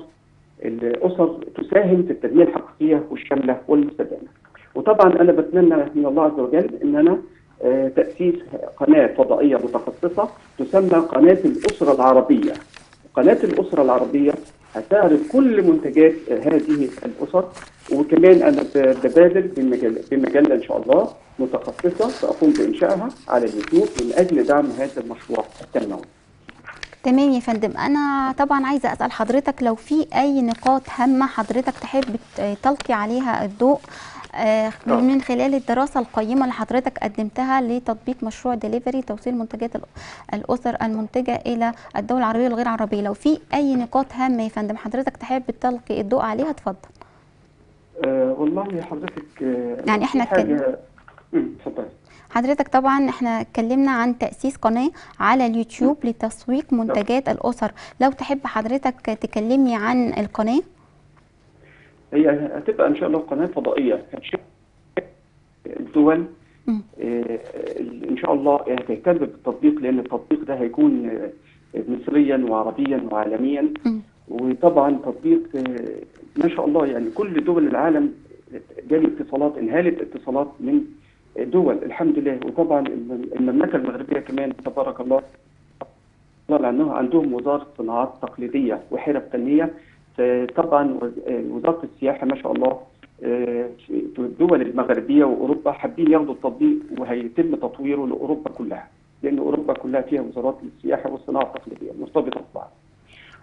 الاسر تساهم في التنميه الحقيقيه والشامله والمستدامه. وطبعا انا بتمنى من الله عز وجل ان انا آه، تاسيس قناه فضائيه متخصصه تسمى قناه الاسره العربيه. قناه الاسره العربيه هتعرض كل منتجات آه، هذه الاسر وكمان انا ب- ببادر بمجله بمجله ان شاء الله متخصصه ساقوم بانشائها على اليوتيوب من اجل دعم هذا المشروع التنموي. تمام يا فندم انا طبعا عايزه اسال حضرتك لو في اي نقاط هامه حضرتك تحب ت- تلقي عليها الضوء آه، آه. من خلال الدراسه القيمه اللي حضرتك قدمتها لتطبيق مشروع ديليفري توصيل منتجات ال- الاسر المنتجه الى الدول العربيه والغير عربيه لو في اي نقاط هامه يا فندم حضرتك تحب تلقي الضوء عليها اتفضل أه والله حضرتك آه، يعني إحنا في حاجه مم، اتفضلي. حضرتك طبعا احنا اتكلمنا عن تأسيس قناة على اليوتيوب لتسويق منتجات الأسر لو تحب حضرتك تكلمني عن القناة هي هتبقى ان شاء الله قناه فضائيه هتشوف الدول مم. آه، ان شاء الله هتهتم بالتطبيق لان التطبيق ده هيكون آه، مصريا وعربيا وعالميا مم. وطبعا تطبيق آه، ما شاء الله يعني كل دول العالم جالي اتصالات انهالت اتصالات من دول الحمد لله وطبعا المملكه المغربيه كمان تبارك الله الله لانه عندهم وزاره صناعات تقليديه وحرف فنيه طبعا وزاره السياحه ما شاء الله آه، في الدول المغربيه واوروبا حابين ياخدوا التطبيق وهيتم تطويره لاوروبا كلها لان اوروبا كلها فيها وزارات للسياحه والصناعه التقليديه مرتبطه ببعض.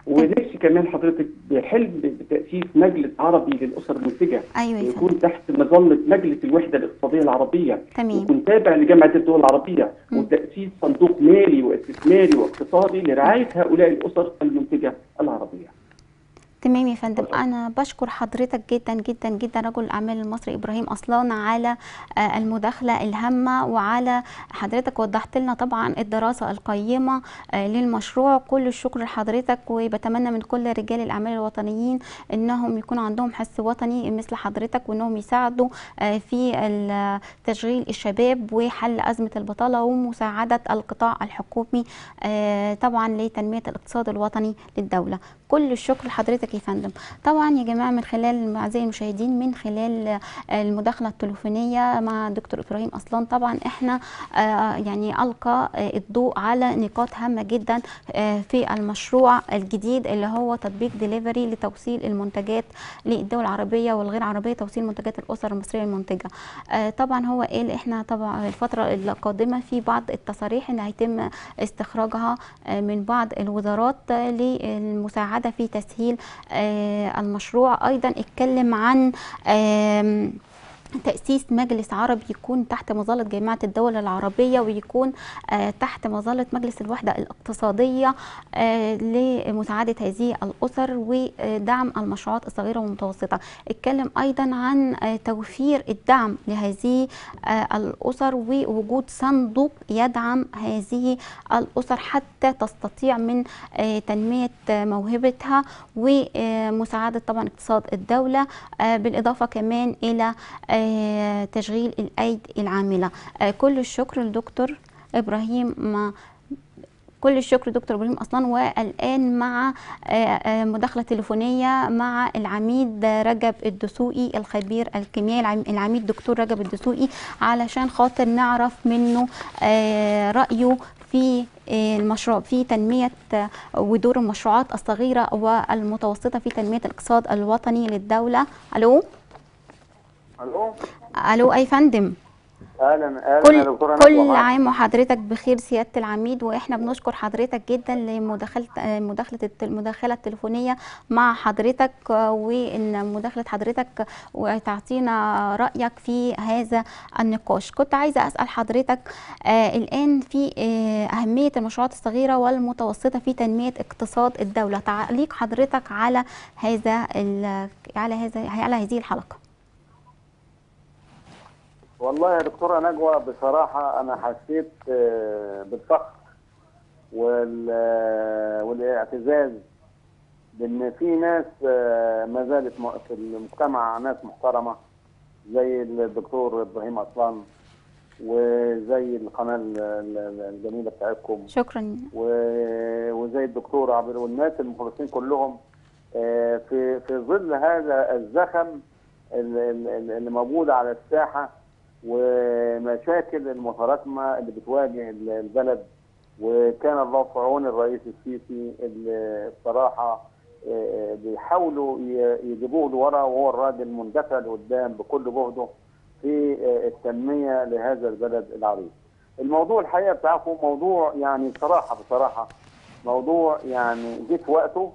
ونفسي كمان حضرتك بحلم بتاسيس مجلس عربي للاسر المنتجه ايوه يا فندم يكون تحت مظله مجلس الوحده الاقتصاديه العربيه تمام يكون تابع لجامعه الدول العربيه مم. وتاسيس صندوق مالي واستثماري واقتصادي لرعايه هؤلاء الاسر المنتجه العربيه. تمام يا فندم اتفضل. انا بشكر حضرتك جدا جدا جدا رجل الاعمال المصري ابراهيم اصلان على آه، المداخله الهامه وعلى حضرتك وضحت لنا طبعا الدراسه القيمه آه، للمشروع كل الشكر لحضرتك وبتمنى من كل رجال الاعمال الوطنيين انهم يكون عندهم حس وطني مثل حضرتك وانهم يساعدوا آه، في ال- تشغيل الشباب وحل ازمه البطاله ومساعده القطاع الحكومي آه، طبعا لتنميه الاقتصاد الوطني للدوله كل الشكر لحضرتك يا فندم طبعا يا جماعه من خلال اعزائي المشاهدين من خلال آه، المداخله التليفونيه مع دكتور ابراهيم اصلان طبعا احنا آه، يعني القى آه، الضوء على نقاط هامه جدا آه، في المشروع الجديد اللي هو تطبيق ديليفري لتوصيل المنتجات للدول العربيه والغير عربيه توصيل منتجات الاسر المصريه المنتجه آه، طبعا هو قال احنا طبعا الفتره القادمه في بعض التصاريح ان هيتم استخراجها آه، من بعض الوزارات آه، للمساعده في تسهيل آه، المشروع ايضا اتكلم عن آم، تأسيس مجلس عربي يكون تحت مظلة جامعة الدول العربية ويكون آه، تحت مظلة مجلس الوحدة الاقتصادية آه، لمساعدة هذه الأسر ودعم المشروعات الصغيرة والمتوسطة اتكلم أيضا عن آه، توفير الدعم لهذه آه، الأسر ووجود صندوق يدعم هذه الأسر حتى تستطيع من آه، تنمية آه، موهبتها ومساعدة طبعا اقتصاد الدولة آه، بالإضافة كمان إلى آه، تشغيل الأيدي العاملة آه، كل الشكر لدكتور إبراهيم ما كل الشكر دكتور ابراهيم اصلا والان مع آه، آه، مداخله تليفونيه مع العميد رجب الدسوقي الخبير الكيميائي العم- العميد دكتور رجب الدسوقي علشان خاطر نعرف منه آه، رايه في آه، المشروع في تنميه آه، ودور المشروعات الصغيره والمتوسطه في تنميه الاقتصاد الوطني للدوله الو الو الو اي فندم اهلا اهلا يا كل دكتوره كل نجوى معاك. عام وحضرتك بخير سياده العميد واحنا بنشكر حضرتك جدا لمداخله آه، مداخله الت- المداخله التليفونيه مع حضرتك آه، وان مداخله حضرتك وتعطينا رايك في هذا النقاش كنت عايزه اسال حضرتك آه الان في آه اهميه المشروعات الصغيره والمتوسطه في تنميه اقتصاد الدوله تعليق حضرتك على هذا ال- على هذا على هذه الحلقه والله يا دكتوره نجوى بصراحه انا حسيت آه، بالفخر وال- آه، والاعتزاز بان في ناس آه، ما زالت م- في المجتمع ناس محترمه زي الدكتور ابراهيم اصلان وزي القناه ال- ال- الجميله بتاعتكم شكرا و- وزي الدكتور عبد والناس المخلصين كلهم آه، في في ظل هذا الزخم ال- ال- اللي موجود على الساحه ومشاكل المتراكمه اللي بتواجه ال- البلد وكان الله في عون الرئيس السيسي اللي بصراحه آه، بيحاولوا ي- يجيبوه لورا وهو الراجل مندفع لقدام بكل جهده في آه، التنميه لهذا البلد العريق. الموضوع الحقيقه بتاعكم موضوع يعني صراحه بصراحه موضوع يعني جه في وقته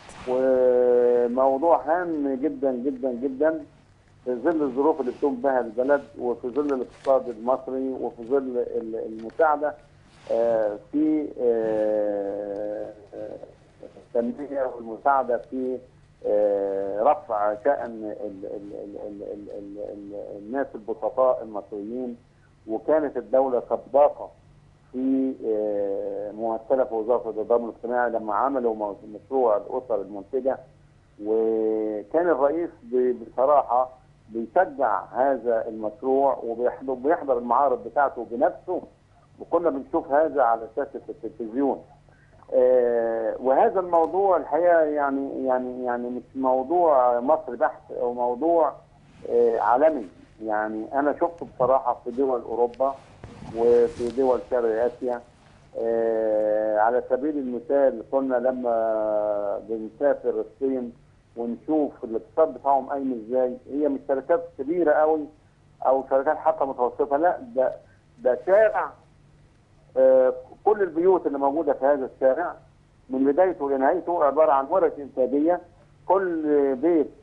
وموضوع هام جدا جدا جدا في ظل الظروف اللي بتقوم بها البلد وفي ظل الاقتصاد المصري وفي ظل ال- المساعده آه، في آه، آه، التنميه والمساعده في آه، رفع شأن ال- ال- ال- ال- ال- ال- ال- الناس البسطاء المصريين وكانت الدولة سباقة في آه، ممثلة في وزارة التضامن الاجتماعي لما عملوا مو- مشروع الأسر المنتجة وكان الرئيس ب- بصراحة بيشجع هذا المشروع وبيحضر بيحضر المعارض بتاعته بنفسه وكنا بنشوف هذا على شاشة التلفزيون آه، وهذا الموضوع الحقيقه يعني يعني يعني مش موضوع مصري بحت او موضوع آه، عالمي يعني انا شفته بصراحه في دول اوروبا وفي دول شرق اسيا آه، على سبيل المثال كنا لما بنسافر الصين ونشوف الاقتصاد بتاعهم قايم ازاي هي مش شركات كبيره قوي او شركات حتى متوسطه لا ده ده شارع آه، كل البيوت اللي موجوده في هذا الشارع من بدايته لنهايته عباره عن ورش انتاجيه كل بيت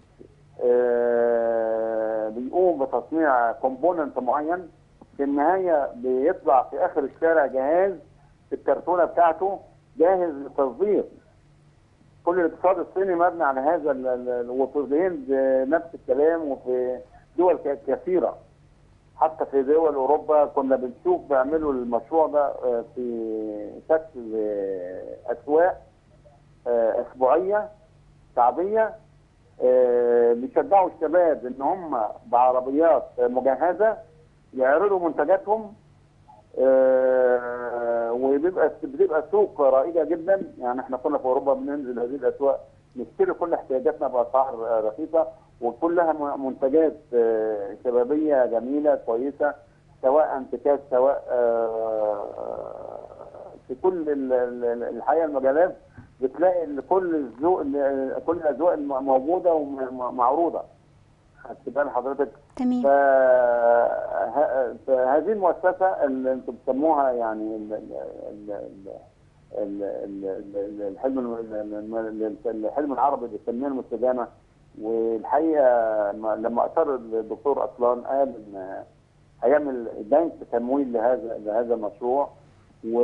آه، بيقوم بتصنيع كومبوننت معين في النهايه بيطلع في اخر الشارع جهاز الكرتونه بتاعته جاهز للتصدير كل الاقتصاد الصيني مبني على هذا ال- ال- وفي الهند آه، نفس الكلام وفي دول ك- كثيره حتى في دول اوروبا كنا بنشوف بيعملوا المشروع ده آه، في شكل آه، اسواق آه، اسبوعيه شعبيه آه، بيشجعوا الشباب ان هم بعربيات مجهزه يعرضوا منتجاتهم آه، وبيبقى بتبقى سوق رائجه جدا يعني احنا كنا في اوروبا بننزل هذه الاسواق نشتري كل احتياجاتنا باسعار آه، رخيصه وكلها م- منتجات آه، شبابيه جميله كويسه سواء انتكاس سواء آه، في كل ال- ال- الحقيقه المجالات بتلاقي إن كل الذوق ال- كل الاذواق الم- موجوده ومعروضه خدت بال حضرتك تمام فه- فهذه المؤسسه اللي انتم بتسموها يعني ال- ال- ال- ال- ال- ال- الحلم الم- الحلم العربي للتنميه المستدامه والحقيقه ما- لما اصر الدكتور اصلان قال ان هيعمل بنك تمويل لهذا لهذا المشروع و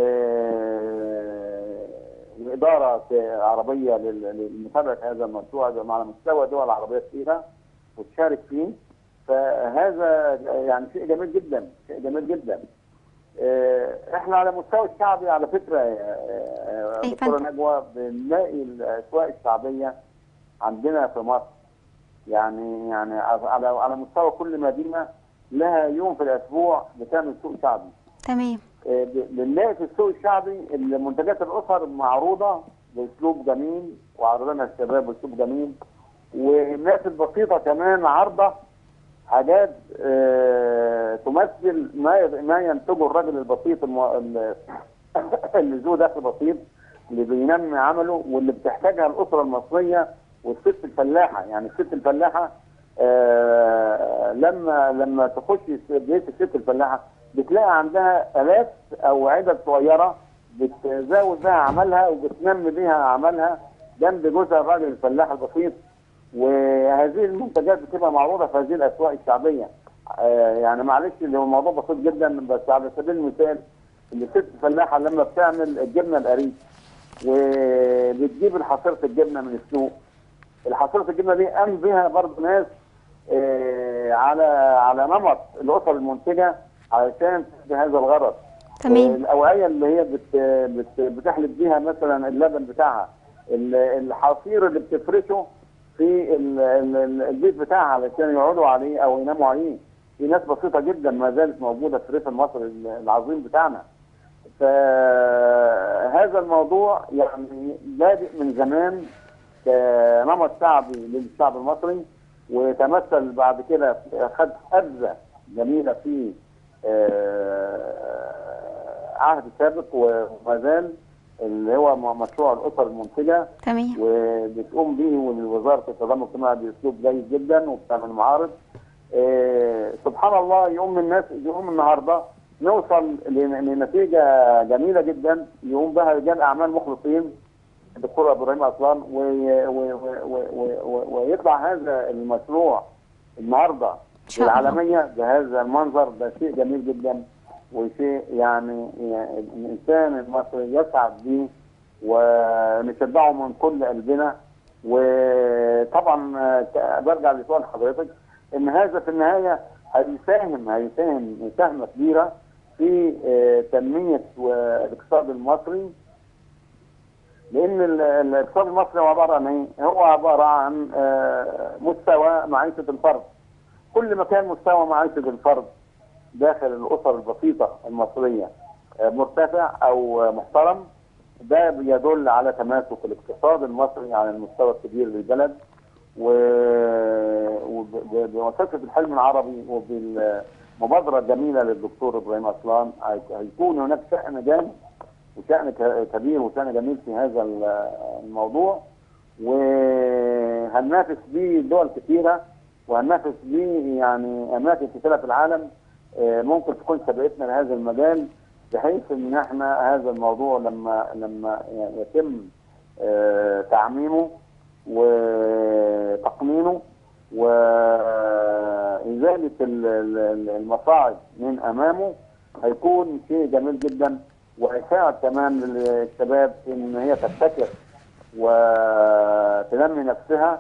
وإدارة عربية لل- لمتابعة هذا المشروع على مستوى دول عربية كثيرة وتشارك فيه فهذا يعني شيء جميل جدا شيء جميل جدا آه، احنا على مستوى الشعبي على فكره يا آه، أي دكتوره فندم. نجوى بنلاقي الاسواق الشعبيه عندنا في مصر يعني يعني على على مستوى كل مدينه لها يوم في الاسبوع بتعمل سوق شعبي تمام آه، ب- بنلاقي في السوق الشعبي المنتجات الاسر معروضه باسلوب جميل وعرضنا الشباب باسلوب جميل والناس البسيطه كمان عارضه حاجات آه، تمثل ما ما ينتجه الرجل البسيط الم- ال- اللي ذو دخل بسيط اللي بينمي عمله واللي بتحتاجها الاسره المصريه والست الفلاحه يعني الست الفلاحه آه، لما لما تخش بيت الست الفلاحه بتلاقي عندها الات او عدد صغيره بتزود بها عملها وبتنمي بها عملها جنب جوزها الراجل الفلاح البسيط وهذه المنتجات بتبقى معروضه في هذه الاسواق الشعبيه آه، يعني معلش اللي هو الموضوع بسيط جدا بس على سبيل المثال اللي الست الفلاحه لما بتعمل الجبنه القريش وبتجيب حصيره الجبنه من السوق الحصيره الجبنه دي قام بها برضه ناس آه، على على نمط الاسر المنتجه علشان تدي هذا الغرض تمام الاوعيه اللي هي بت بت بتحلب بيها مثلا اللبن بتاعها ال- الحصير اللي بتفرشه في ال- ال- ال- البيت بتاعها علشان يقعدوا عليه او يناموا عليه في ناس بسيطه جدا ما زالت موجوده في الريف المصري العظيم بتاعنا فهذا الموضوع يعني بادئ من زمان كنمط شعبي للشعب المصري وتمثل بعد كده خد قفزه جميله في آه، عهد سابق وما زال اللي هو م- مشروع الاسر المنتجه تمام وبتقوم به وزاره التضامن الاجتماعي باسلوب جيد جدا وبتعمل معارض آه، سبحان الله يقوم الناس يقوم النهارده نوصل لن- لنتيجه جميله جدا يقوم بها رجال اعمال مخلصين الدكتور ابراهيم اصلان و- و- و- و- و- و- ويطلع هذا المشروع النهارده إن شاء الله. العالميه بهذا المنظر ده شيء جميل جدا وشيء يعني, يعني الانسان المصري يسعد به ونشجعه من كل قلبنا وطبعا آه، ك- برجع لسؤال حضرتك ان هذا في النهايه هيساهم هيساهم مساهمه كبيره في آه، تنميه والاقتصاد المصري لان ال- الاقتصاد المصري هو عباره عن ايه؟ هو عباره عن آه، مستوى معيشه الفرد. كل ما كان مستوى معيشه الفرد داخل الاسر البسيطه المصريه آه، مرتفع او آه، محترم ده بيدل على تماسك الاقتصاد المصري على المستوى الكبير للبلد وبمؤسسه الحلم العربي وبالمبادره الجميله للدكتور ابراهيم اصلان هي- هيكون هناك شأن جامد وشأن ك- كبير وشأن جميل في هذا ال- الموضوع وهننافس به دول كثيره وهننافس به يعني اماكن كثيره في العالم آه، ممكن تكون سبقتنا لهذا المجال بحيث ان احنا هذا الموضوع لما لما يتم آه، تعميمه وتقنينه وإزالة ال- ال- ال- المصاعب من أمامه هيكون شيء جميل جدا وهيساعد كمان الشباب إن هي تبتكر وتنمي نفسها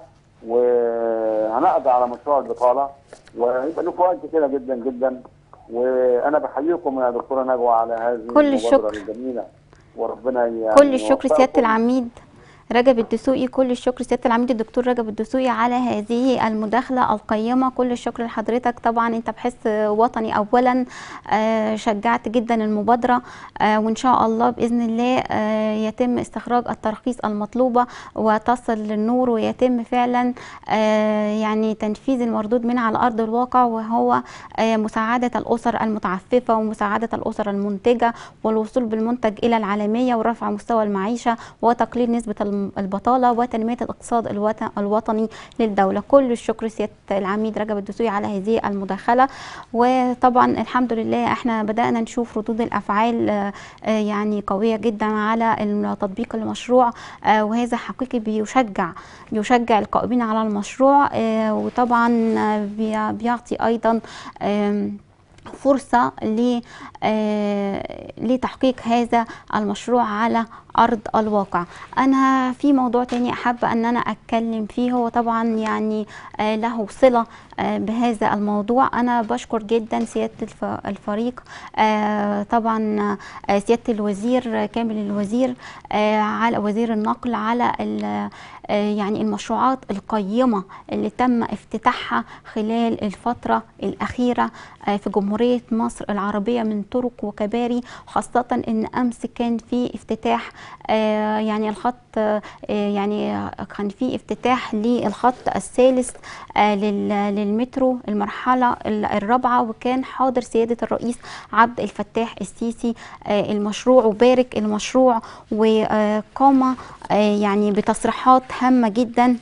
وهنقضي على مشروع البطالة ويبقى له فوائد كثيرة جدا جدا وأنا بحييكم يا دكتورة نجوى على هذه كل المبادرة الشكر. الجميلة وربنا يعني كل الشكر سيادة يوفقكم. العميد رجب الدسوقي كل الشكر سيادة العميد الدكتور رجب الدسوقي على هذه المداخلة القيمة كل الشكر لحضرتك طبعا انت بحس وطني اولا آه، شجعت جدا المبادرة آه، وان شاء الله بإذن الله آه، يتم استخراج التراخيص المطلوبة وتصل للنور ويتم فعلا آه، يعني تنفيذ المردود منها على أرض الواقع وهو آه، مساعدة الأسر المتعففة ومساعدة الأسر المنتجة والوصول بالمنتج إلى العالمية ورفع مستوى المعيشة وتقليل نسبة الم- البطالة وتنمية الاقتصاد الوط- الوطني للدولة كل الشكر سيادة العميد رجب الدسوقي على هذه المداخلة وطبعا الحمد لله احنا بدأنا نشوف ردود الأفعال آه، آه، يعني قوية جدا على تطبيق المشروع آه، وهذا حقيقي بيشجع بيشجع القائمين على المشروع آه، وطبعا آه، بي- بيعطي أيضا آم، فرصة ل- آه، لتحقيق هذا المشروع على أرض الواقع أنا في موضوع تاني أحب أن أنا أتكلم فيه هو طبعا يعني آه، له صلة آه، بهذا الموضوع أنا بشكر جدا سيادة الف- الفريق آه، طبعا آه، سيادة الوزير كامل الوزير آه، على وزير النقل على ال- آه، يعني المشروعات القيمة اللي تم افتتاحها خلال الفترة الأخيرة آه، في جمهورية مصر العربية من طرق وكباري خاصة إن أمس كان في افتتاح آه، يعني الخط آه، يعني كان في افتتاح للخط الثالث آه، لل- للمترو المرحلة ال- الرابعة وكان حاضر سيادة الرئيس عبد الفتاح السيسي آه، المشروع وبارك المشروع وقام آه، يعني بتصريحات هامة جدا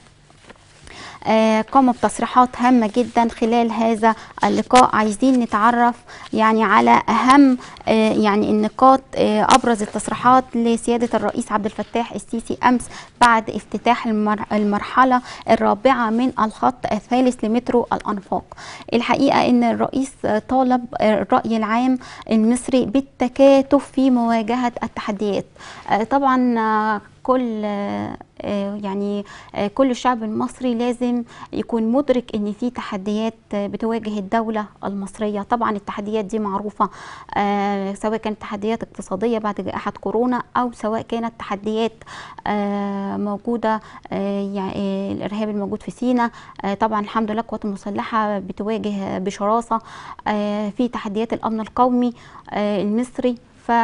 آه، قام بتصريحات هامة جدا خلال هذا اللقاء عايزين نتعرف يعني على أهم آه، يعني النقاط آه، أبرز التصريحات لسيادة الرئيس عبد الفتاح السيسي أمس بعد افتتاح المر- المرحلة الرابعة من الخط الثالث لمترو الأنفاق الحقيقة أن الرئيس آه، طالب آه، الرأي العام المصري بالتكاتف في مواجهة التحديات آه، طبعا آه، كل آه، آه، يعني آه، كل الشعب المصري لازم يكون مدرك ان في تحديات آه، بتواجه الدوله المصريه طبعا التحديات دي معروفه آه، سواء كانت تحديات اقتصاديه بعد جائحه كورونا او سواء كانت تحديات آه، موجوده آه، يعني آه، الارهاب الموجود في سيناء آه، طبعا الحمد لله القوات المسلحه بتواجه بشراسه آه، في تحديات الامن القومي آه، المصري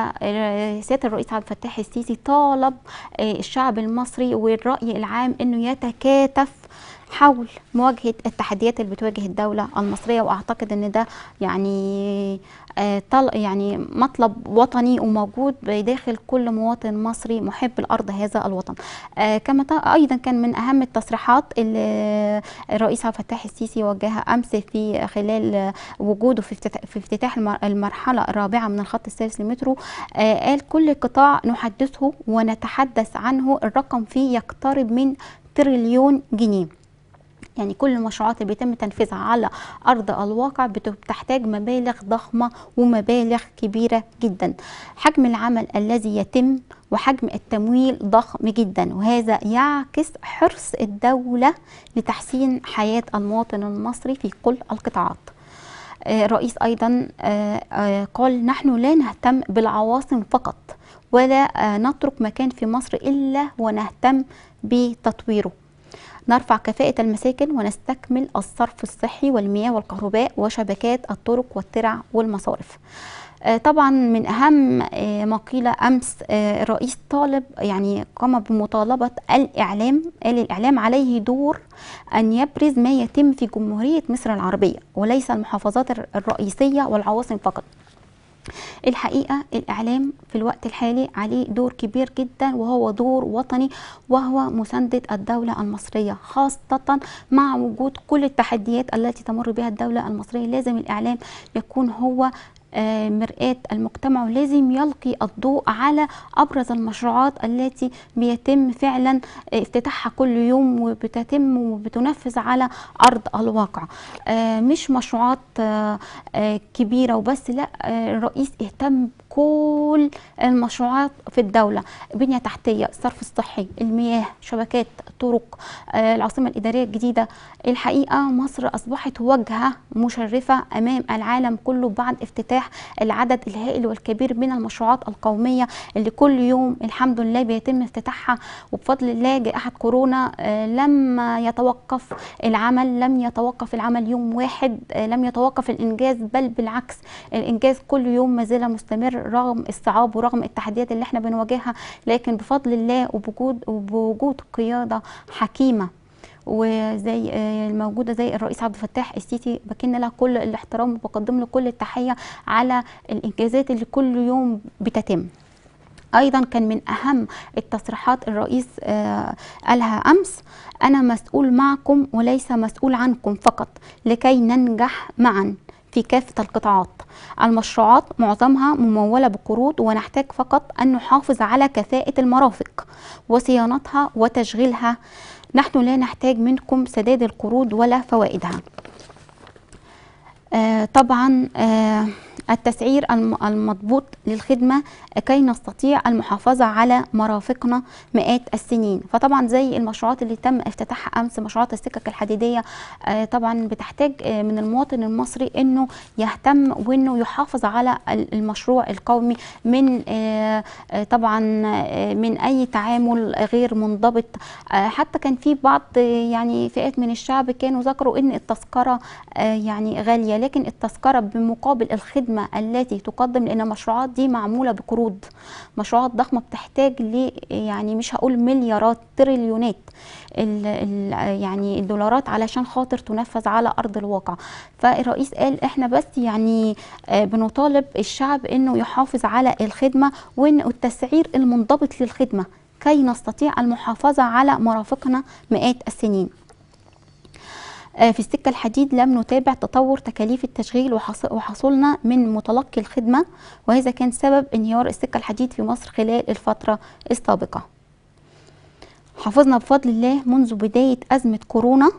فسياده الرئيس عبد الفتاح السيسي طالب آه، الشعب المصري والراي العام انه يتكاتف حول مواجهه التحديات اللي بتواجه الدوله المصريه واعتقد ان ده يعني آه، طل يعني مطلب وطني وموجود بداخل كل مواطن مصري محب الارض هذا الوطن آه، كما ط- ايضا كان من اهم التصريحات اللي الرئيس عبد الفتاح السيسي وجهها امس في خلال وجوده في افتتاح, في افتتاح المر- المرحله الرابعه من الخط الثالث للمترو آه، قال كل قطاع نحدثه ونتحدث عنه الرقم فيه يقترب من تريليون جنيه يعني كل المشروعات اللي بيتم تنفيذها على ارض الواقع بت- بتحتاج مبالغ ضخمه ومبالغ كبيره جدا حجم العمل الذي يتم وحجم التمويل ضخم جدا وهذا يعكس حرص الدوله لتحسين حياه المواطن المصري في كل القطاعات آه، الرئيس ايضا آه، آه، قال نحن لا نهتم بالعواصم فقط ولا آه، نترك مكان في مصر الا ونهتم بتطويره نرفع كفاءة المساكن ونستكمل الصرف الصحي والمياه والكهرباء وشبكات الطرق والترع والمصارف آه، طبعا من اهم آه، ما قيل امس آه، الرئيس طالب يعني قام بمطالبه الاعلام قال الاعلام عليه دور ان يبرز ما يتم في جمهوريه مصر العربيه وليس المحافظات الر- الرئيسيه والعواصم فقط الحقيقه الاعلام في الوقت الحالي عليه دور كبير جدا وهو دور وطني وهو مسانده الدوله المصريه خاصه مع وجود كل التحديات التي تمر بها الدوله المصريه لازم الاعلام يكون هو آه، مرآة المجتمع ولازم يلقي الضوء على أبرز المشروعات التي بيتم فعلا افتتاحها كل يوم وبتتم وبتنفذ على أرض الواقع آه، مش مشروعات آه، آه، كبيرة وبس لا آه، الرئيس اهتم بكل المشروعات في الدولة بنية تحتية الصرف الصحي المياه شبكات طرق آه، العاصمة الإدارية الجديدة الحقيقة مصر أصبحت واجهة مشرفة أمام العالم كله بعد افتتاح العدد الهائل والكبير من المشروعات القومية اللي كل يوم الحمد لله بيتم افتتاحها وبفضل الله جائحة كورونا آه، لم يتوقف العمل لم يتوقف العمل يوم واحد آه، لم يتوقف الإنجاز بل بالعكس الإنجاز كل يوم ما زال مستمر رغم الصعاب ورغم التحديات اللي احنا بنواجهها لكن بفضل الله وبوجود وبوجود قيادة حكيمة وزي آه، الموجوده زي الرئيس عبد الفتاح السيسي بكن لها كل الاحترام وبقدم له كل التحيه على الانجازات اللي كل يوم بتتم ايضا كان من اهم التصريحات الرئيس آه، قالها امس انا مسؤول معكم وليس مسؤول عنكم فقط لكي ننجح معا في كافة القطاعات المشروعات معظمها ممولة بقروض ونحتاج فقط أن نحافظ على كفاءة المرافق وصيانتها وتشغيلها نحن لا نحتاج منكم سداد القروض ولا فوائدها آه طبعا آه التسعير الم- المضبوط للخدمة كي نستطيع المحافظة على مرافقنا مئات السنين فطبعا زي المشروعات اللي تم افتتاحها أمس مشروعات السكك الحديدية آه طبعا بتحتاج آه من المواطن المصري أنه يهتم وأنه يحافظ على ال- المشروع القومي من آه آه طبعا آه من أي تعامل غير منضبط آه حتى كان في بعض آه يعني فئات من الشعب كانوا ذكروا أن التذكرة آه يعني غالية لكن التذكرة بمقابل الخدمة التي تقدم لأن المشروعات دي معمولة بقروض مشروعات ضخمة بتحتاج ل يعني مش هقول مليارات تريليونات ال ال يعني الدولارات علشان خاطر تنفذ على أرض الواقع فالرئيس قال احنا بس يعني آه، بنطالب الشعب انه يحافظ على الخدمة وان التسعير المنضبط للخدمة كي نستطيع المحافظة على مرافقنا مئات السنين آه، في السكة الحديد لم نتابع تطور تكاليف التشغيل وحص- وحصلنا من متلقي الخدمة وهذا كان سبب انهيار السكة الحديد في مصر خلال الفترة السابقة حافظنا بفضل الله منذ بداية أزمة كورونا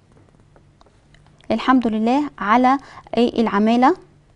الحمد لله على آه، العمالة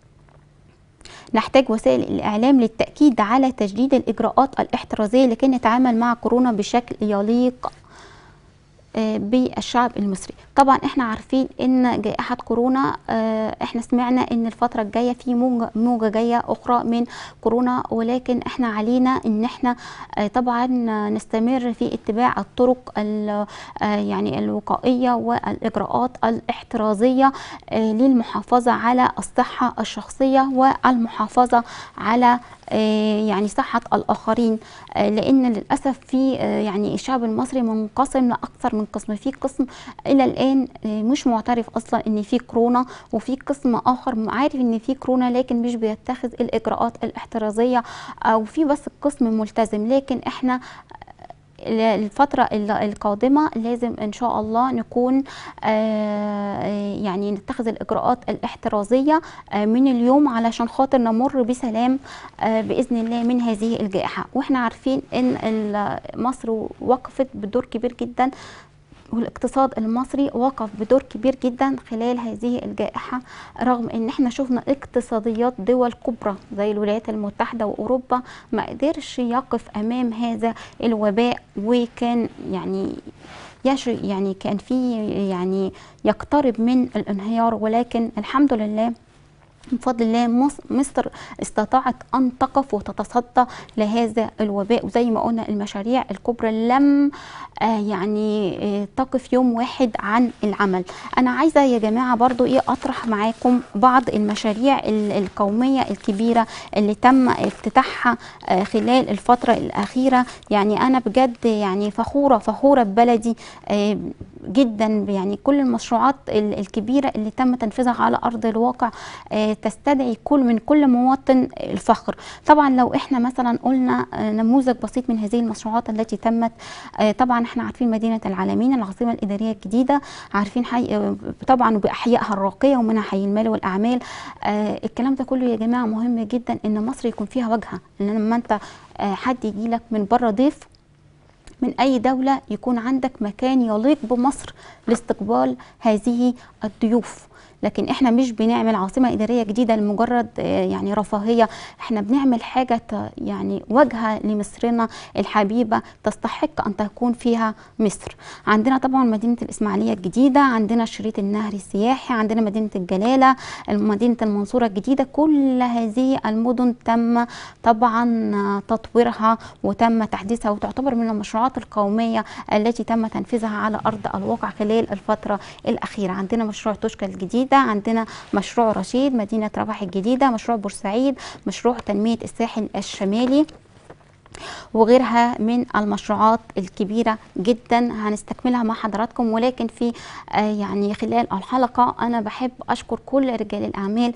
نحتاج وسائل الإعلام للتأكيد على تجديد الإجراءات الاحترازية لكي نتعامل مع كورونا بشكل يليق آه، بالشعب المصري طبعا احنا عارفين ان جائحة كورونا آه، احنا سمعنا ان الفترة الجاية في موجة, موجة جاية اخرى من كورونا ولكن احنا علينا ان احنا آه، طبعا نستمر في اتباع الطرق ال- آه، يعني الوقائية والاجراءات الاحترازية آه، للمحافظة على الصحة الشخصية والمحافظة على آه، يعني صحة الآخرين آه، لأن للأسف في آه، يعني الشعب المصري منقسم لأكثر من قسم في قسم إلى الآن آه، مش معترف أصلا إن في كورونا وفي قسم آخر عارف إن في كورونا لكن مش بيتخذ الإجراءات الاحترازية أو في بس قسم ملتزم لكن إحنا الفترة ال- القادمة لازم إن شاء الله نكون آه، يعني نتخذ الإجراءات الاحترازية آه، من اليوم علشان خاطر نمر بسلام آه، بإذن الله من هذه الجائحة وإحنا عارفين إن ال- مصر وقفت بدور كبير جدا والاقتصاد المصري وقف بدور كبير جدا خلال هذه الجائحة رغم ان احنا شفنا اقتصاديات دول كبرى زي الولايات المتحدة واوروبا ما قدرش يقف امام هذا الوباء وكان يعني يش يعني كان في يعني يقترب من الانهيار ولكن الحمد لله بفضل الله مص- مصر استطاعت ان تقف وتتصدى لهذا الوباء وزي ما قلنا المشاريع الكبرى لم آه يعني آه تقف يوم واحد عن العمل انا عايزه يا جماعه برضو ايه اطرح معاكم بعض المشاريع ال- القوميه الكبيره اللي تم افتتاحها آه خلال الفتره الاخيره يعني انا بجد يعني فخوره فخوره ببلدي آه جدا يعني كل المشروعات ال- الكبيره اللي تم تنفيذها على ارض الواقع آه تستدعي كل من كل مواطن الفخر طبعا لو احنا مثلا قلنا نموذج بسيط من هذه المشروعات التي تمت طبعا احنا عارفين مدينه العالمين العاصمه الاداريه الجديده عارفين حي طبعا باحيائها الراقيه ومنها حي المال والاعمال الكلام ده كله يا جماعه مهم جدا ان مصر يكون فيها واجهه ان لما انت حد يجي لك من بره ضيف من أي دولة يكون عندك مكان يليق بمصر لاستقبال هذه الضيوف لكن احنا مش بنعمل عاصمه اداريه جديده لمجرد يعني رفاهيه احنا بنعمل حاجه يعني واجهه لمصرنا الحبيبه تستحق ان تكون فيها مصر عندنا طبعا مدينه الاسماعيليه الجديده عندنا شريط النهر السياحي عندنا مدينه الجلاله مدينه المنصوره الجديده كل هذه المدن تم طبعا تطويرها وتم تحديثها وتعتبر من المشروعات القوميه التي تم تنفيذها على ارض الواقع خلال الفتره الاخيره عندنا مشروع توشكا الجديد الجديدة عندنا مشروع رشيد مدينة رفح الجديدة مشروع بورسعيد مشروع تنمية الساحل الشمالي وغيرها من المشروعات الكبيره جدا هنستكملها مع حضراتكم ولكن في آه يعني خلال الحلقه انا بحب اشكر كل رجال الاعمال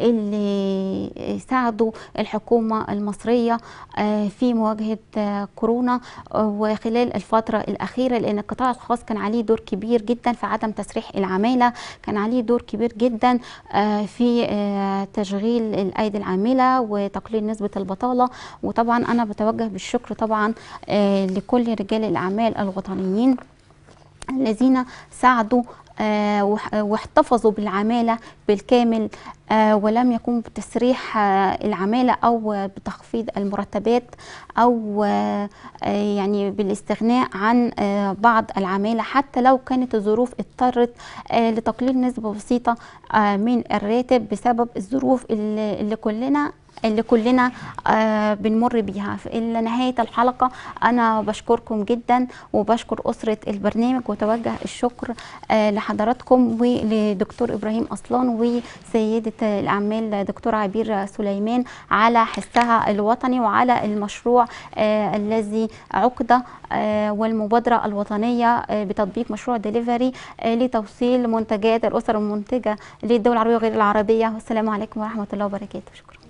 اللي ساعدوا الحكومه المصريه آه في مواجهه آه كورونا وخلال الفتره الاخيره لان القطاع الخاص كان عليه دور كبير جدا في عدم تسريح العماله كان عليه دور كبير جدا في تشغيل الايدي العامله وتقليل نسبه البطاله وطبعا انا بتوجه بالشكر طبعا آه لكل رجال الاعمال الوطنيين الذين ساعدوا آه واحتفظوا بالعماله بالكامل آه ولم يقوموا بتسريح العماله او بتخفيض المرتبات او يعني بالاستغناء عن بعض العماله حتى لو كانت الظروف اضطرت لتقليل نسبه بسيطه من الراتب بسبب الظروف اللي, اللي كلنا اللي كلنا آه بنمر بيها في نهاية الحلقة أنا بشكركم جدا وبشكر أسرة البرنامج وتوجه الشكر آه لحضراتكم ولدكتور إبراهيم أصلان وسيدة الأعمال دكتور عبير سليمان على حسها الوطني وعلى المشروع آه الذي عقد والمبادرة الوطنية بتطبيق مشروع ديليفري لتوصيل منتجات الأسر المنتجة للدول العربية وغير العربية والسلام عليكم ورحمة الله وبركاته شكرا